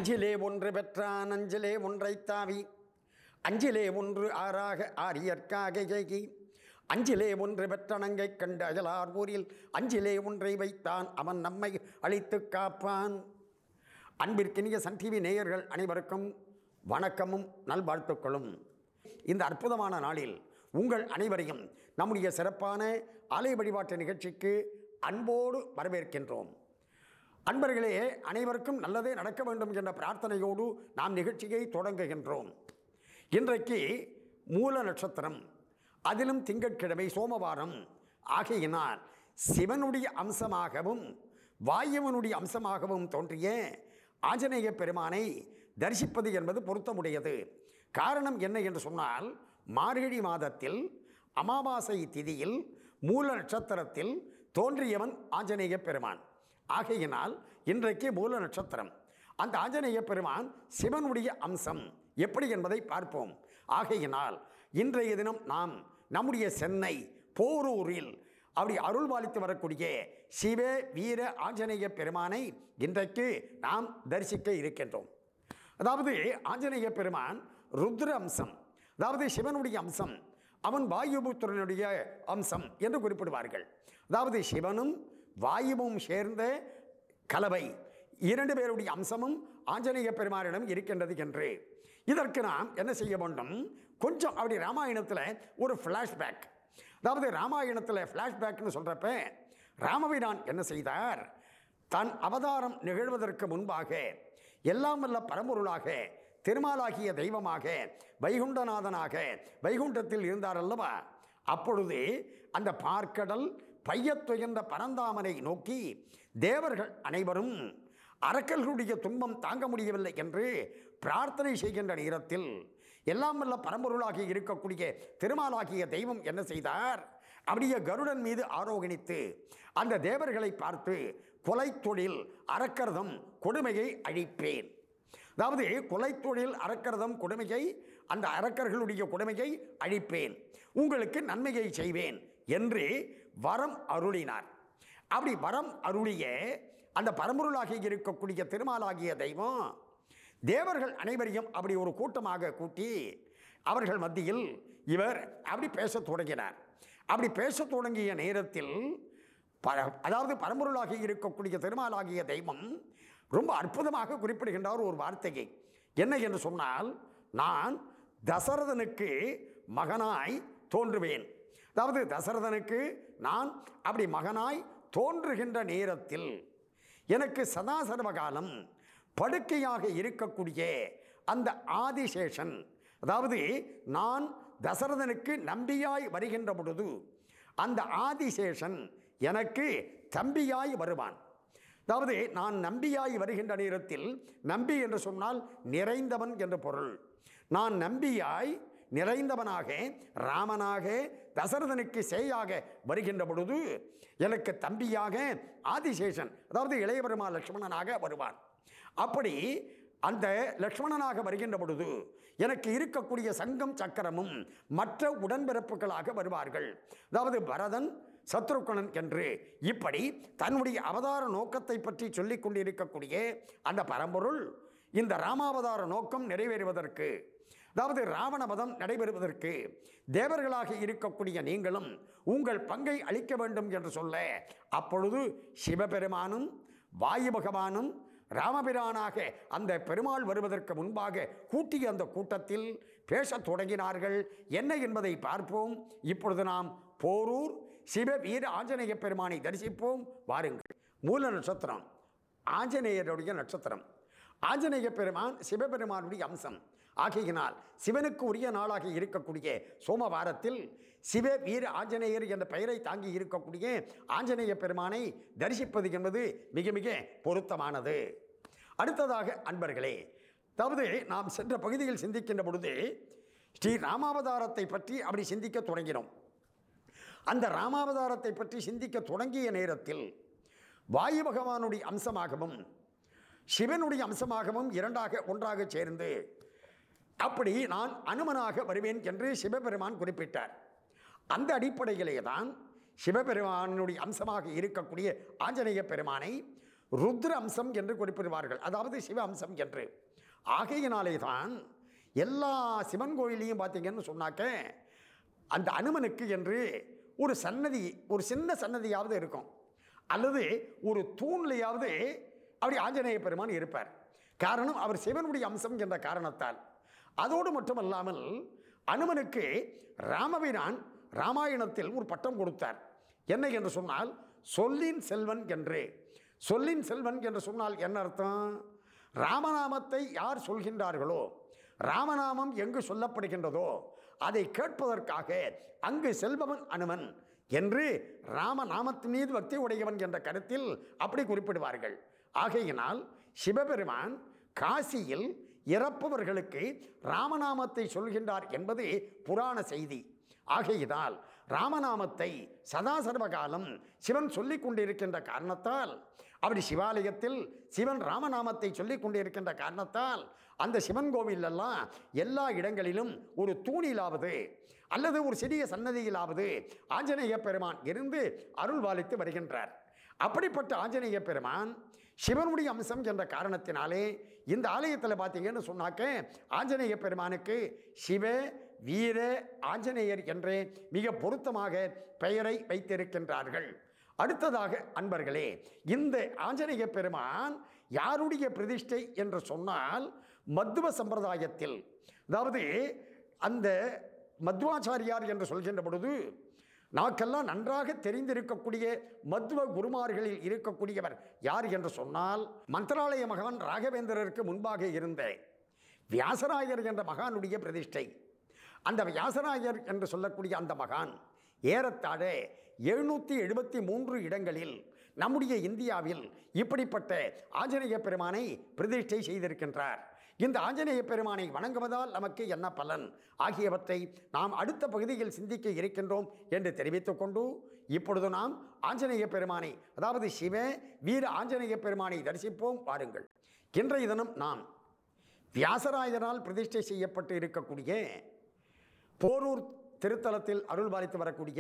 அஞ்சிலே ஒன்று பெற்றான் அஞ்சிலே ஒன்றைத் தாவி அஞ்சிலே ஒன்று ஆறாக ஆரியற்காக ஜெகி அஞ்சிலே ஒன்று பெற்றனங்கை கண்டு அயலார் ஊரில் அஞ்சிலே ஒன்றை வைத்தான் அவன் நம்மை அழித்து காப்பான் அன்பிற்கினிய சன் டிவி நேயர்கள் அனைவருக்கும் வணக்கமும் நல்வாழ்த்துக்களும் இந்த அற்புதமான நாளில் உங்கள் அனைவரையும் நம்முடைய சிறப்பான ஆலய வழிபாட்டு நிகழ்ச்சிக்கு அன்போடு வரவேற்கின்றோம் அன்பர்களே அனைவருக்கும் நல்லதே நடக்க வேண்டும் என்ற பிரார்த்தனையோடு நாம் நிகழ்ச்சியை தொடங்குகின்றோம் இன்றைக்கு மூல நட்சத்திரம் அதிலும் திங்கட்கிழமை சோமவாரம் ஆகையினால் சிவனுடைய அம்சமாகவும் வாயுவனுடைய அம்சமாகவும் தோன்றிய ஆஞ்சநேய பெருமானை தரிசிப்பது என்பது பொருத்தமுடையது காரணம் என்ன என்று சொன்னால் மார்கழி மாதத்தில் அமாவாசை திதியில் மூல நட்சத்திரத்தில் தோன்றியவன் ஆஞ்சநேய பெருமான் ஆகையினால் இன்றைக்கு மூல நட்சத்திரம் அந்த ஆஞ்சநேய பெருமான் சிவனுடைய அம்சம் எப்படி என்பதை பார்ப்போம் ஆகையினால் இன்றைய தினம் நாம் நம்முடைய சென்னை போரூரில் அப்படி அருள்பாலித்து வரக்கூடிய சிவ வீர ஆஞ்சநேய பெருமானை இன்றைக்கு நாம் தரிசிக்க இருக்கின்றோம் அதாவது ஆஞ்சநேய பெருமான் ருத்ர அம்சம் அதாவது சிவனுடைய அம்சம் அவன் வாயுபுத்திரனுடைய அம்சம் என்று குறிப்பிடுவார்கள் அதாவது சிவனும் வாயுவும் சேர்ந்த கலவை இரண்டு பேருடைய அம்சமும் ஆஞ்சநேய பெருமானிடம் இருக்கின்றது என்று இதற்கு நாம் என்ன செய்ய வேண்டும் கொஞ்சம் அப்படி ராமாயணத்தில் ஒரு ஃப்ளாஷ்பேக் அதாவது ராமாயணத்தில் ஃப்ளாஷ்பேக்னு சொல்கிறப்ப ராமபிரான் என்ன செய்தார் தன் அவதாரம் நிகழ்வதற்கு முன்பாக எல்லாம் வல்ல பரம்பொருளாக திருமாலாகிய தெய்வமாக வைகுண்டநாதனாக வைகுண்டத்தில் இருந்தார் அல்லவா அப்பொழுது அந்த பார்க்கடல் பையத்துயர்ந்த பரந்தாமனை நோக்கி தேவர்கள் அனைவரும் அரக்கர்களுடைய துன்பம் தாங்க முடியவில்லை என்று பிரார்த்தனை செய்கின்ற நேரத்தில் எல்லாம் வல்ல பரம்பொருளாகி இருக்கக்கூடிய திருமாலாகிய தெய்வம் என்ன செய்தார் அப்படியே கருடன் மீது ஆரோகணித்து அந்த தேவர்களை பார்த்து கொலை தொழில் அரக்கர்தம் கொடுமையை அழிப்பேன் அதாவது கொலைத்தொழில் அறக்கிறதம் கொடுமையை அந்த அரக்கர்களுடைய கொடுமையை அழிப்பேன் உங்களுக்கு நன்மையை செய்வேன் என்று வரம் அருளினார் அப்படி வரம் அருளிய அந்த பரம்பொருளாகி இருக்கக்கூடிய திருமாலாகிய தெய்வம் தேவர்கள் அனைவரையும் அப்படி ஒரு கூட்டமாக கூட்டி அவர்கள் மத்தியில் இவர் அப்படி பேசத் தொடங்கினார் அப்படி பேசத் தொடங்கிய நேரத்தில் ப அதாவது பரம்பொருளாகி இருக்கக்கூடிய திருமாலாகிய தெய்வம் ரொம்ப அற்புதமாக குறிப்பிடுகின்றார் ஒரு வார்த்தையை என்ன என்று சொன்னால் நான் தசரதனுக்கு மகனாய் தோன்றுவேன் அதாவது தசரதனுக்கு நான் அப்படி மகனாய் தோன்றுகின்ற நேரத்தில் எனக்கு சதா சர்வகாலம் படுக்கையாக இருக்கக்கூடிய அந்த ஆதிசேஷன் அதாவது நான் தசரதனுக்கு நம்பியாய் வருகின்ற பொழுது அந்த ஆதிசேஷன் எனக்கு தம்பியாய் வருவான் அதாவது நான் நம்பியாய் வருகின்ற நேரத்தில் நம்பி என்று சொன்னால் நிறைந்தவன் என்று பொருள் நான் நம்பியாய் நிறைந்தவனாக ராமனாக தசரதனுக்கு சேயாக வருகின்ற பொழுது எனக்கு தம்பியாக ஆதிசேஷன் அதாவது இளையபெருமா லக்ஷ்மணனாக வருவான் அப்படி அந்த லக்ஷ்மணனாக வருகின்ற பொழுது எனக்கு இருக்கக்கூடிய சங்கம் சக்கரமும் மற்ற உடன்பிறப்புகளாக வருவார்கள் அதாவது பரதன் சத்ருக்கணன் என்று இப்படி தன்னுடைய அவதார நோக்கத்தை பற்றி சொல்லிக் கொண்டிருக்கக்கூடிய அந்த பரம்பொருள் இந்த ராமாவதார நோக்கம் நிறைவேறுவதற்கு அதாவது ராவணவதம் நடைபெறுவதற்கு தேவர்களாக இருக்கக்கூடிய நீங்களும் உங்கள் பங்கை அளிக்க வேண்டும் என்று சொல்ல அப்பொழுது சிவபெருமானும் வாயு பகவானும் ராமபிரானாக அந்த பெருமாள் வருவதற்கு முன்பாக கூட்டிய அந்த கூட்டத்தில் பேசத் தொடங்கினார்கள் என்ன என்பதை பார்ப்போம் இப்பொழுது நாம் போரூர் சிவ வீர ஆஞ்சநேய பெருமானை தரிசிப்போம் வாருங்கள் மூல நட்சத்திரம் ஆஞ்சநேயருடைய நட்சத்திரம் ஆஞ்சநேய பெருமான் சிவபெருமானுடைய அம்சம் ஆகையினால் சிவனுக்கு உரிய நாளாக இருக்கக்கூடிய சோமவாரத்தில் சிவ வீர ஆஞ்சநேயர் என்ற பெயரை தாங்கி இருக்கக்கூடிய ஆஞ்சநேய பெருமானை தரிசிப்பது என்பது மிக மிக பொருத்தமானது அடுத்ததாக அன்பர்களே அதாவது நாம் சென்ற பகுதியில் சிந்திக்கின்ற பொழுது ஸ்ரீ ராமாவதாரத்தை பற்றி அப்படி சிந்திக்க தொடங்கினோம் அந்த ராமாவதாரத்தை பற்றி சிந்திக்க தொடங்கிய நேரத்தில் வாயு பகவானுடைய அம்சமாகவும் சிவனுடைய அம்சமாகவும் இரண்டாக ஒன்றாக சேர்ந்து அப்படி நான் அனுமனாக வருவேன் என்று சிவபெருமான் குறிப்பிட்டார் அந்த அடிப்படையிலே தான் சிவபெருமானுடைய அம்சமாக இருக்கக்கூடிய ஆஞ்சநேய பெருமானை ருத்ர அம்சம் என்று குறிப்பிடுவார்கள் அதாவது சிவ அம்சம் என்று ஆகையினாலே தான் எல்லா சிவன் கோயிலையும் பார்த்தீங்கன்னு சொன்னாக்க அந்த அனுமனுக்கு என்று ஒரு சன்னதி ஒரு சின்ன சன்னதியாவது இருக்கும் அல்லது ஒரு தூண்லையாவது அப்படி ஆஞ்சநேய பெருமான் இருப்பார் காரணம் அவர் சிவனுடைய அம்சம் என்ற காரணத்தால் அதோடு மட்டுமல்லாமல் அனுமனுக்கு ராமபிரான் ராமாயணத்தில் ஒரு பட்டம் கொடுத்தார் என்ன என்று சொன்னால் சொல்லின் செல்வன் என்று சொல்லின் செல்வன் என்று சொன்னால் என்ன அர்த்தம் ராமநாமத்தை யார் சொல்கின்றார்களோ ராமநாமம் எங்கு சொல்லப்படுகின்றதோ அதை கேட்பதற்காக அங்கு செல்பவன் அனுமன் என்று ராமநாமத்தின் மீது பக்தி உடையவன் என்ற கருத்தில் அப்படி குறிப்பிடுவார்கள் ஆகையினால் சிவபெருமான் காசியில் இறப்பவர்களுக்கு ராமநாமத்தை சொல்கின்றார் என்பது புராண செய்தி ஆகையினால் ராமநாமத்தை சதா சர்வகாலம் சிவன் சொல்லிக் கொண்டிருக்கின்ற காரணத்தால் அப்படி சிவாலயத்தில் சிவன் ராமநாமத்தை சொல்லிக் கொண்டிருக்கின்ற காரணத்தால் அந்த சிவன் கோவிலெல்லாம் எல்லா இடங்களிலும் ஒரு தூணிலாவது அல்லது ஒரு சிறிய சன்னதியிலாவது ஆஞ்சநேய பெருமான் இருந்து அருள் பாலித்து வருகின்றார் அப்படிப்பட்ட ஆஞ்சநேய பெருமான் சிவனுடைய அம்சம் என்ற காரணத்தினாலே இந்த ஆலயத்தில் பார்த்தீங்கன்னு சொன்னாக்க ஆஞ்சநேய பெருமானுக்கு சிவ வீர ஆஞ்சநேயர் என்றே மிக பொருத்தமாக பெயரை வைத்திருக்கின்றார்கள் அடுத்ததாக அன்பர்களே இந்த ஆஞ்சநேய பெருமான் யாருடைய பிரதிஷ்டை என்று சொன்னால் மத்துவ சம்பிரதாயத்தில் அதாவது அந்த மத்வாச்சாரியார் என்று சொல்கின்ற பொழுது நமக்கெல்லாம் நன்றாக தெரிந்திருக்கக்கூடிய மத்துவ குருமார்களில் இருக்கக்கூடியவர் யார் என்று சொன்னால் மந்திராலய மகான் ராகவேந்திரருக்கு முன்பாக இருந்த வியாசராயர் என்ற மகானுடைய பிரதிஷ்டை அந்த வியாசராயர் என்று சொல்லக்கூடிய அந்த மகான் ஏறத்தாழ எழுநூற்றி எழுபத்தி மூன்று இடங்களில் நம்முடைய இந்தியாவில் இப்படிப்பட்ட ஆஞ்சநேய பெருமானை பிரதிஷ்டை செய்திருக்கின்றார் இந்த ஆஞ்சநேய பெருமானை வணங்குவதால் நமக்கு என்ன பலன் ஆகியவற்றை நாம் அடுத்த பகுதியில் சிந்திக்க இருக்கின்றோம் என்று தெரிவித்துக் கொண்டு இப்பொழுது நாம் ஆஞ்சநேய பெருமானை அதாவது சிவ வீர ஆஞ்சநேய பெருமானை தரிசிப்போம் வாருங்கள் இன்றைய தினம் நாம் வியாசராயனால் பிரதிஷ்டை செய்யப்பட்டு இருக்கக்கூடிய போரூர் திருத்தலத்தில் அருள் பாலித்து வரக்கூடிய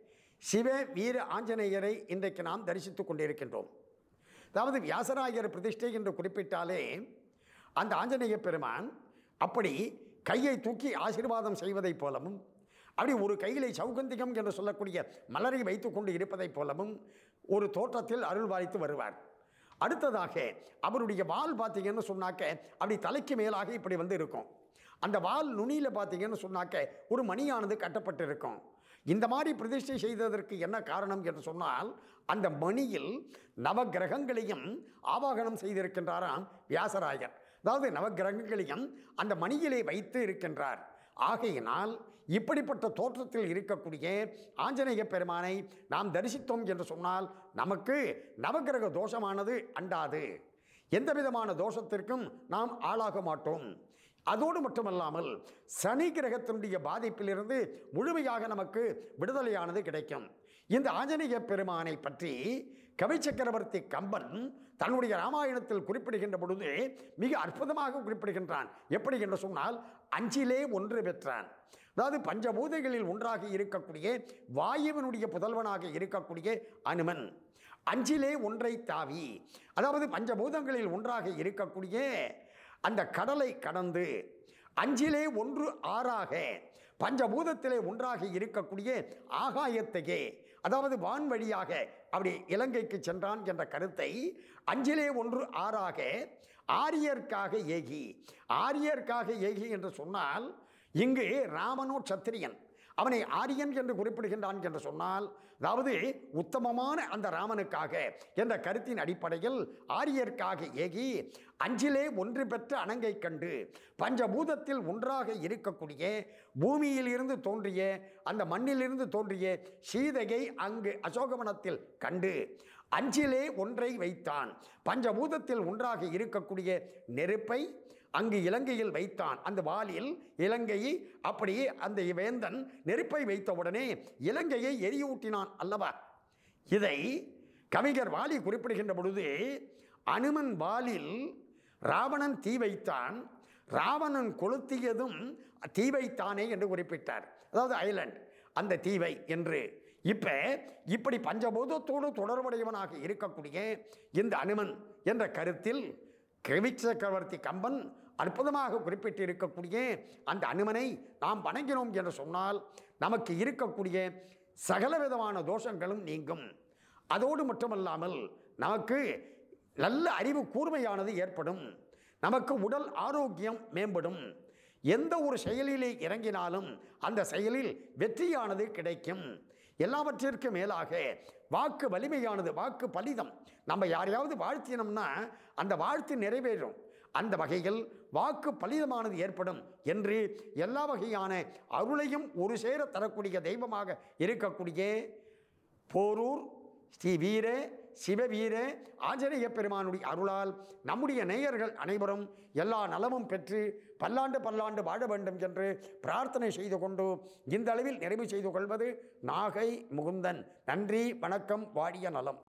சிவ வீர ஆஞ்சநேயரை இன்றைக்கு நாம் தரிசித்துக் கொண்டிருக்கின்றோம் அதாவது வியாசராயர் பிரதிஷ்டை என்று குறிப்பிட்டாலே அந்த ஆஞ்சநேய பெருமான் அப்படி கையை தூக்கி ஆசீர்வாதம் செய்வதைப் போலவும் அப்படி ஒரு கையிலே சௌகந்திகம் என்று சொல்லக்கூடிய மலரை வைத்துக்கொண்டு இருப்பதைப் போலவும் ஒரு தோற்றத்தில் அருள் பாலித்து வருவார் அடுத்ததாக அவருடைய வால் பார்த்தீங்கன்னு சொன்னாக்க அப்படி தலைக்கு மேலாக இப்படி வந்து இருக்கும் அந்த வால் நுனியில் பார்த்தீங்கன்னு சொன்னாக்க ஒரு மணியானது கட்டப்பட்டிருக்கும் இந்த மாதிரி பிரதிஷ்டை செய்ததற்கு என்ன காரணம் என்று சொன்னால் அந்த மணியில் நவகிரகங்களையும் ஆவாகனம் செய்திருக்கின்றாராம் வியாசராயர் அதாவது நவகிரகங்களையும் அந்த மணியிலே வைத்து இருக்கின்றார் ஆகையினால் இப்படிப்பட்ட தோற்றத்தில் இருக்கக்கூடிய ஆஞ்சநேய பெருமானை நாம் தரிசித்தோம் என்று சொன்னால் நமக்கு நவகிரக தோஷமானது அண்டாது எந்த விதமான தோஷத்திற்கும் நாம் ஆளாக மாட்டோம் அதோடு மட்டுமல்லாமல் சனி கிரகத்தினுடைய பாதிப்பிலிருந்து முழுமையாக நமக்கு விடுதலையானது கிடைக்கும் இந்த ஆஞ்சநேய பெருமானை பற்றி கவி சக்கரவர்த்தி கம்பன் தன்னுடைய ராமாயணத்தில் குறிப்பிடுகின்ற பொழுது மிக அற்புதமாக குறிப்பிடுகின்றான் எப்படி என்று சொன்னால் அஞ்சிலே ஒன்று பெற்றான் அதாவது பஞ்சபூதங்களில் ஒன்றாக இருக்கக்கூடிய வாயுவினுடைய புதல்வனாக இருக்கக்கூடிய அனுமன் அஞ்சிலே ஒன்றை தாவி அதாவது பஞ்சபூதங்களில் ஒன்றாக இருக்கக்கூடிய அந்த கடலை கடந்து அஞ்சிலே ஒன்று ஆறாக பஞ்சபூதத்திலே ஒன்றாக இருக்கக்கூடிய ஆகாயத்தையே அதாவது வான் வழியாக அப்படி இலங்கைக்கு சென்றான் என்ற கருத்தை அஞ்சிலே ஒன்று ஆறாக ஆரியர்க்காக ஏகி ஆரியர்க்காக ஏகி என்று சொன்னால் இங்கு ராமனோ சத்திரியன் அவனை ஆரியன் என்று குறிப்பிடுகின்றான் என்று சொன்னால் அதாவது உத்தமமான அந்த ராமனுக்காக என்ற கருத்தின் அடிப்படையில் ஆரியர்க்காக ஏகி அஞ்சிலே ஒன்று பெற்ற அணங்கை கண்டு பஞ்சபூதத்தில் ஒன்றாக இருக்கக்கூடிய பூமியில் இருந்து தோன்றிய அந்த மண்ணிலிருந்து தோன்றிய சீதையை அங்கு அசோகவனத்தில் கண்டு அஞ்சிலே ஒன்றை வைத்தான் பஞ்சபூதத்தில் ஒன்றாக இருக்கக்கூடிய நெருப்பை அங்கு இலங்கையில் வைத்தான் அந்த வாளில் இலங்கையை அப்படியே அந்த வேந்தன் நெருப்பை வைத்தவுடனே இலங்கையை எரியூட்டினான் அல்லவா இதை கவிஞர் வாலி குறிப்பிடுகின்ற பொழுது அனுமன் வாலில் ராவணன் தீ வைத்தான் ராவணன் கொளுத்தியதும் தீ வைத்தானே என்று குறிப்பிட்டார் அதாவது ஐலண்ட் அந்த தீவை என்று இப்போ இப்படி பஞ்சபூதத்தோடு தொடர்புடையவனாக இருக்கக்கூடிய இந்த அனுமன் என்ற கருத்தில் கவி சக்கரவர்த்தி கம்பன் அற்புதமாக குறிப்பிட்டு இருக்கக்கூடிய அந்த அனுமனை நாம் வணங்கினோம் என்று சொன்னால் நமக்கு இருக்கக்கூடிய சகல விதமான தோஷங்களும் நீங்கும் அதோடு மட்டுமல்லாமல் நமக்கு நல்ல அறிவு கூர்மையானது ஏற்படும் நமக்கு உடல் ஆரோக்கியம் மேம்படும் எந்த ஒரு செயலிலே இறங்கினாலும் அந்த செயலில் வெற்றியானது கிடைக்கும் எல்லாவற்றிற்கும் மேலாக வாக்கு வலிமையானது வாக்கு பலிதம் நம்ம யாரையாவது வாழ்த்தினோம்னா அந்த வாழ்த்து நிறைவேறும் அந்த வகையில் வாக்கு பலிதமானது ஏற்படும் என்று எல்லா வகையான அருளையும் ஒரு சேர தரக்கூடிய தெய்வமாக இருக்கக்கூடிய போரூர் ஸ்ரீ வீர சிவவீர ஆஞ்சநேய பெருமானுடைய அருளால் நம்முடைய நேயர்கள் அனைவரும் எல்லா நலமும் பெற்று பல்லாண்டு பல்லாண்டு வாழ வேண்டும் என்று பிரார்த்தனை செய்து கொண்டு இந்த அளவில் நிறைவு செய்து கொள்வது நாகை முகுந்தன் நன்றி வணக்கம் வாடிய நலம்